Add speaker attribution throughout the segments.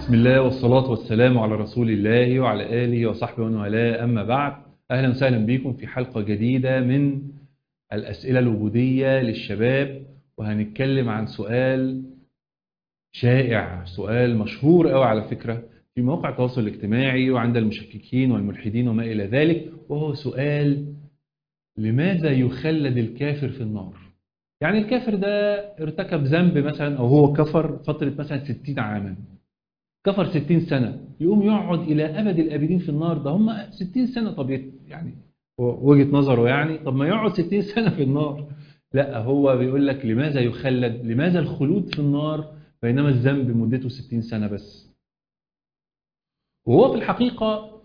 Speaker 1: بسم الله والصلاة والسلام على رسول الله وعلى آله وصحبه ومن والاه أما بعد أهلا وسهلا بكم في حلقة جديدة من الأسئلة الوجودية للشباب وهنتكلم عن سؤال شائع سؤال مشهور قوي على فكرة في مواقع التواصل الاجتماعي وعند المشككين والملحدين وما إلى ذلك وهو سؤال لماذا يخلد الكافر في النار يعني الكافر ده ارتكب ذنب مثلا أو هو كفر فترة مثلا 60 عاما كفر 60 سنة يقوم يقعد إلى أبد الآبدين في النار ده هم 60 سنة طب يعني وجهة نظره يعني طب ما يقعد 60 سنة في النار لا هو بيقول لك لماذا يخلد لماذا الخلود في النار بينما الذنب مدته 60 سنة بس وهو في الحقيقة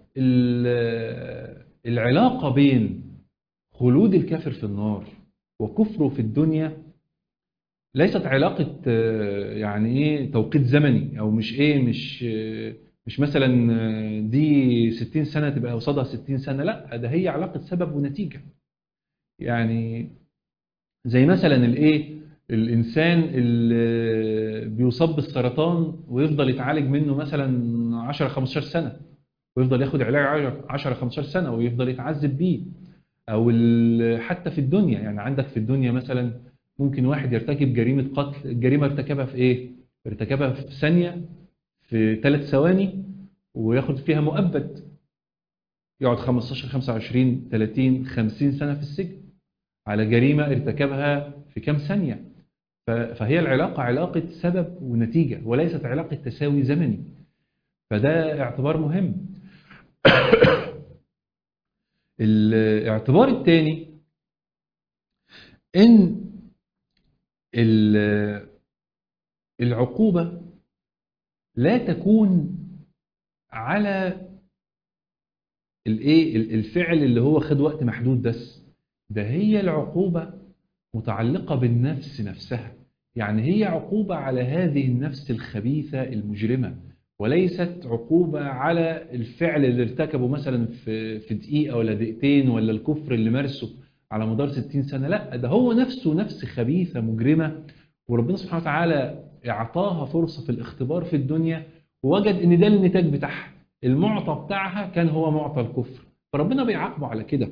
Speaker 1: العلاقة بين خلود الكافر في النار وكفره في الدنيا ليست علاقة يعني ايه توقيت زمني او مش ايه مش مش مثلا دي 60 سنة تبقى قصادها 60 سنة لا ده هي علاقة سبب ونتيجة يعني زي مثلا الايه الانسان اللي بيصاب بالسرطان ويفضل يتعالج منه مثلا 10 15 سنة ويفضل ياخد علاج 10 15 سنة ويفضل يتعذب بيه او حتى في الدنيا يعني عندك في الدنيا مثلا ممكن واحد يرتكب جريمة قتل الجريمة ارتكبها في ايه ارتكبها في ثانية في ثلاث ثواني وياخد فيها مؤبد يقعد 15 25 30 50 سنة في السجن على جريمة ارتكبها في كام ثانية فهي العلاقة علاقة سبب ونتيجة وليست علاقة تساوي زمني فده اعتبار مهم الاعتبار الثاني ان العقوبة لا تكون على الايه الفعل اللي هو خد وقت محدود بس ده هي العقوبة متعلقة بالنفس نفسها يعني هي عقوبة على هذه النفس الخبيثة المجرمة وليست عقوبة على الفعل اللي ارتكبه مثلا في في دقيقة ولا دقيقتين ولا الكفر اللي مارسه على مدار 60 سنة لا ده هو نفسه نفس خبيثة مجرمة وربنا سبحانه وتعالى اعطاها فرصة في الاختبار في الدنيا ووجد ان ده النتاج بتاعها المعطى بتاعها كان هو معطى الكفر فربنا بيعاقبه على كده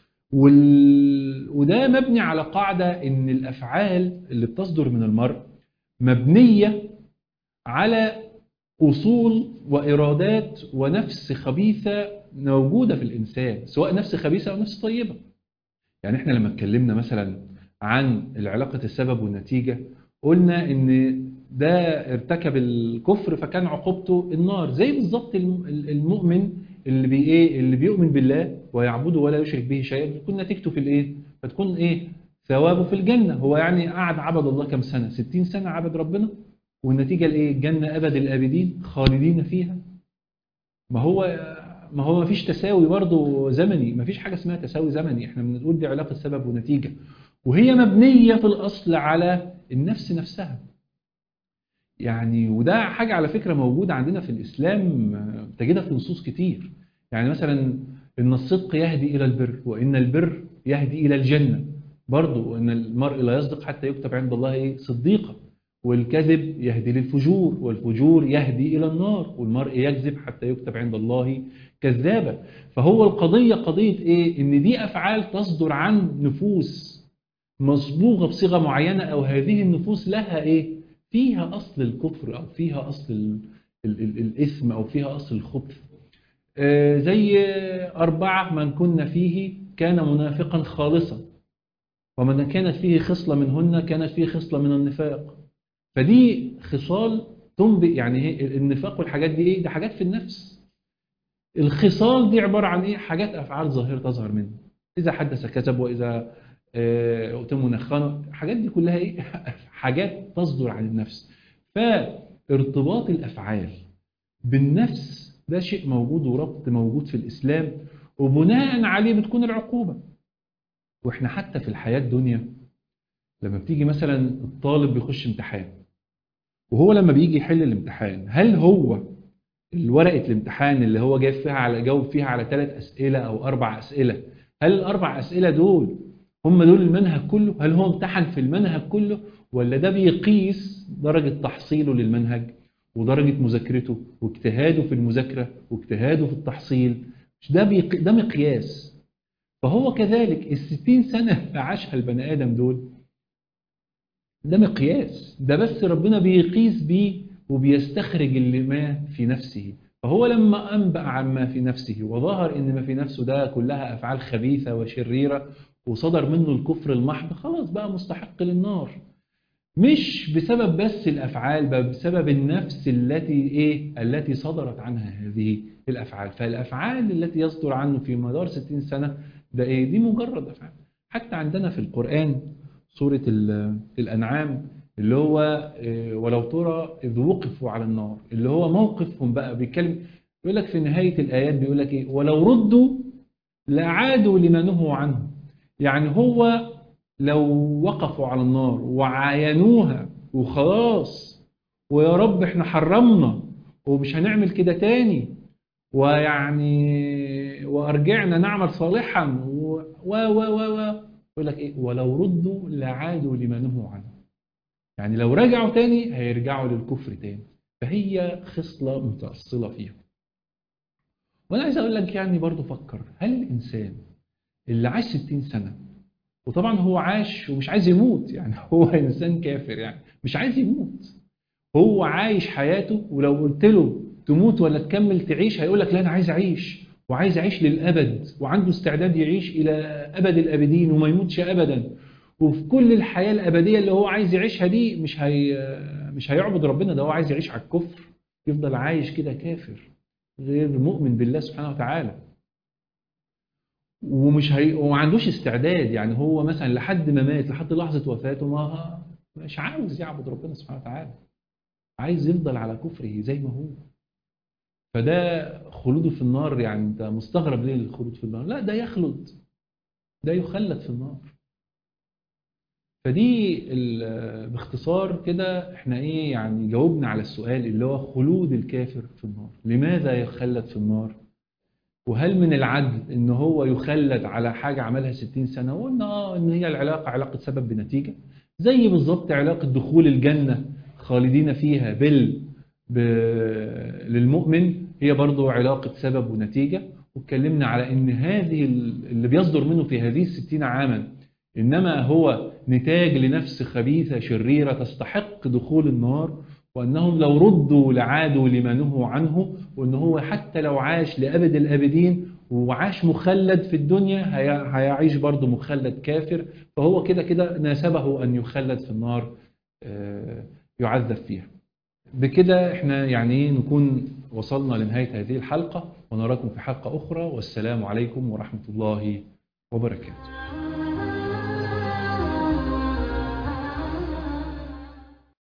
Speaker 1: وال... وده مبني على قاعدة ان الافعال اللي بتصدر من المرء مبنية على اصول وارادات ونفس خبيثة موجودة في الانسان سواء نفس خبيثة او نفس طيبة يعني احنا لما اتكلمنا مثلا عن العلاقة السبب والنتيجة قلنا ان ده ارتكب الكفر فكان عقوبته النار زي بالظبط المؤمن اللي بي ايه اللي بيؤمن بالله ويعبده ولا يشرك به شيئا بتكون نتيجته في الايه فتكون ايه ثوابه في الجنة هو يعني قعد عبد الله كم سنة 60 سنة عبد ربنا والنتيجة الايه الجنة ابد الابدين خالدين فيها ما هو ما هو ما فيش تساوي برضه زمني ما فيش حاجة اسمها تساوي زمني احنا بنقول دي علاقة سبب ونتيجة وهي مبنية في الأصل على النفس نفسها يعني وده حاجة على فكرة موجودة عندنا في الإسلام تجدها في نصوص كتير يعني مثلا إن الصدق يهدي إلى البر وإن البر يهدي إلى الجنة برضو إن المرء لا يصدق حتى يكتب عند الله إيه صديقا والكذب يهدي للفجور والفجور يهدي إلى النار والمرء يكذب حتى يكتب عند الله كذابا فهو القضية قضية إيه إن دي أفعال تصدر عن نفوس مصبوغة بصيغة معينة أو هذه النفوس لها إيه فيها أصل الكفر أو فيها أصل ال ال ال الإثم أو فيها أصل الخبث آه زي أربعة من كنا فيه كان منافقا خالصا ومن كانت فيه خصلة منهن كانت فيه خصلة من النفاق فدي خصال تنبئ يعني هي النفاق والحاجات دي ايه ده حاجات في النفس الخصال دي عبارة عن ايه حاجات افعال ظاهرة تظهر منه اذا حدث كذب واذا اؤتم نخانه الحاجات دي كلها ايه حاجات تصدر عن النفس فارتباط الافعال بالنفس ده شيء موجود وربط موجود في الاسلام وبناء عليه بتكون العقوبة واحنا حتى في الحياة الدنيا لما بتيجي مثلا الطالب بيخش امتحان وهو لما بيجي يحل الامتحان هل هو الورقة الامتحان اللي هو جايب فيها على جاوب فيها على ثلاث أسئلة أو أربع أسئلة هل الأربع أسئلة دول هم دول المنهج كله هل هو امتحن في المنهج كله ولا ده بيقيس درجة تحصيله للمنهج ودرجة مذاكرته واجتهاده في المذاكرة واجتهاده في التحصيل مش ده بيق... ده مقياس فهو كذلك الستين سنة عاشها البني آدم دول ده مقياس ده بس ربنا بيقيس بيه وبيستخرج اللي ما في نفسه فهو لما أنبأ عما في نفسه وظهر إن ما في نفسه ده كلها أفعال خبيثة وشريرة وصدر منه الكفر المحض خلاص بقى مستحق للنار مش بسبب بس الافعال بل بسبب النفس التي ايه التي صدرت عنها هذه الافعال فالافعال التي يصدر عنه في مدار 60 سنه ده ايه دي مجرد افعال حتى عندنا في القران سوره الانعام اللي هو إيه ولو ترى اذ وقفوا على النار اللي هو موقفهم بقى بيتكلم يقول لك في نهايه الايات بيقول لك ايه ولو ردوا لعادوا لما نهوا عنه يعني هو لو وقفوا على النار وعاينوها وخلاص ويا رب احنا حرمنا ومش هنعمل كده تاني ويعني وارجعنا نعمل صالحا و و و و يقول لك ايه ولو ردوا لعادوا لما نهوا عنه يعني لو رجعوا تاني هيرجعوا للكفر تاني فهي خصلة متأصلة فيهم وانا عايز اقول لك يعني برضو فكر هل الانسان اللي عاش 60 سنة وطبعا هو عاش ومش عايز يموت يعني هو انسان كافر يعني مش عايز يموت هو عايش حياته ولو قلت له تموت ولا تكمل تعيش هيقول لك لا انا عايز اعيش وعايز اعيش للابد وعنده استعداد يعيش الى ابد الابدين وما يموتش ابدا وفي كل الحياه الابديه اللي هو عايز يعيشها دي مش هي مش هيعبد ربنا ده هو عايز يعيش على الكفر يفضل عايش كده كافر غير مؤمن بالله سبحانه وتعالى ومش هي... وما عندوش استعداد يعني هو مثلا لحد ما مات لحد لحظة وفاته ما مش عاوز يعبد ربنا سبحانه وتعالى عايز يفضل على كفره زي ما هو فده خلوده في النار يعني انت مستغرب ليه الخلود في النار لا ده يخلد ده يخلد في النار فدي باختصار كده احنا ايه يعني جاوبنا على السؤال اللي هو خلود الكافر في النار لماذا يخلد في النار وهل من العدل ان هو يخلد على حاجة عملها 60 سنة وقلنا اه ان هي العلاقة علاقة سبب بنتيجة زي بالظبط علاقة دخول الجنة خالدين فيها بال ب... للمؤمن هي برضو علاقة سبب ونتيجة واتكلمنا على ان هذه اللي بيصدر منه في هذه الستين عاما انما هو نتاج لنفس خبيثة شريرة تستحق دخول النار وأنهم لو ردوا لعادوا لما نهوا عنه وأن هو حتى لو عاش لأبد الأبدين وعاش مخلد في الدنيا هيعيش برضه مخلد كافر فهو كده كده ناسبه أن يخلد في النار يعذب فيها بكده احنا يعني نكون وصلنا لنهاية هذه الحلقة ونراكم في حلقة أخرى والسلام عليكم ورحمة الله وبركاته